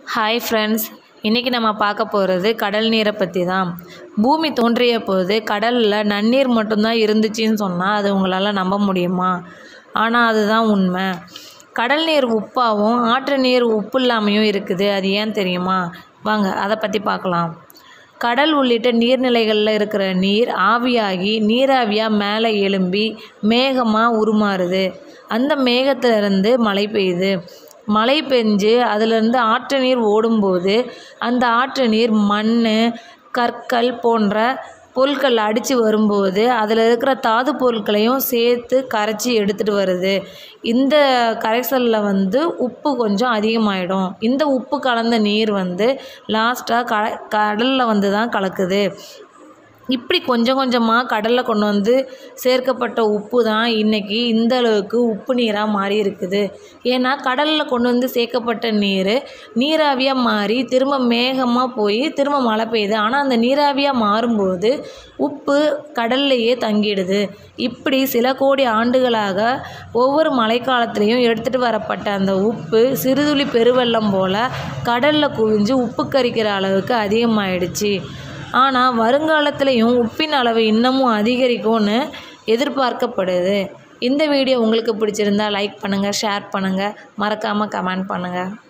hi friends இன்றைக்கி நம்ம பார்க்க போகிறது கடல் நீரை பற்றி தான் பூமி தோன்றிய போது கடலில் நன்னீர் மட்டும்தான் இருந்துச்சுன்னு சொன்னால் அது உங்களால் நம்ப முடியுமா ஆனால் அதுதான் உண்மை கடல் நீர் உப்பாகவும் ஆற்று நீர் உப்பு இல்லாமையும் இருக்குது அது ஏன் தெரியுமா வாங்க அதை பற்றி பார்க்கலாம் கடல் உள்ளிட்ட நீர்நிலைகளில் இருக்கிற நீர் ஆவியாகி நீராவியாக மேலே எழும்பி மேகமாக உருமாறுது அந்த மேகத்திலிருந்து மழை பெய்யுது மழை பெஞ்சு அதிலிருந்து ஆற்று நீர் ஓடும்போது அந்த ஆற்று நீர் மண் கற்கள் போன்ற பொருட்கள் அடித்து வரும்போது அதில் இருக்கிற தாது பொருட்களையும் சேர்த்து கரைச்சி எடுத்துகிட்டு வருது இந்த கரைசலில் வந்து உப்பு கொஞ்சம் அதிகமாகிடும் இந்த உப்பு கலந்த நீர் வந்து லாஸ்ட்டாக க கடலில் வந்து தான் கலக்குது இப்படி கொஞ்சம் கொஞ்சமாக கடலில் கொண்டு வந்து சேர்க்கப்பட்ட உப்பு தான் இன்றைக்கி இந்த அளவுக்கு உப்பு நீராக மாறி இருக்குது ஏன்னா கடலில் கொண்டு வந்து சேர்க்கப்பட்ட நீர் நீராவியாக மாறி திரும்ப மேகமாக போய் திரும்ப மழை பெய்யுது ஆனால் அந்த நீராவியாக மாறும்போது உப்பு கடல்லையே தங்கிடுது இப்படி சில கோடி ஆண்டுகளாக ஒவ்வொரு மழைக்காலத்துலேயும் எடுத்துகிட்டு வரப்பட்ட அந்த உப்பு சிறுதுளி பெருவெள்ளம் போல் கடலில் குவிஞ்சு உப்பு கரிக்கிற அளவுக்கு அதிகமாயிடுச்சு ஆனால் வருங்காலத்துலேயும் உப்பின் அளவு இன்னமும் அதிகரிக்கும்னு எதிர்பார்க்கப்படுது இந்த வீடியோ உங்களுக்கு பிடிச்சிருந்தா லைக் பண்ணுங்கள் ஷேர் பண்ணுங்கள் மறக்காமல் கமெண்ட் பண்ணுங்கள்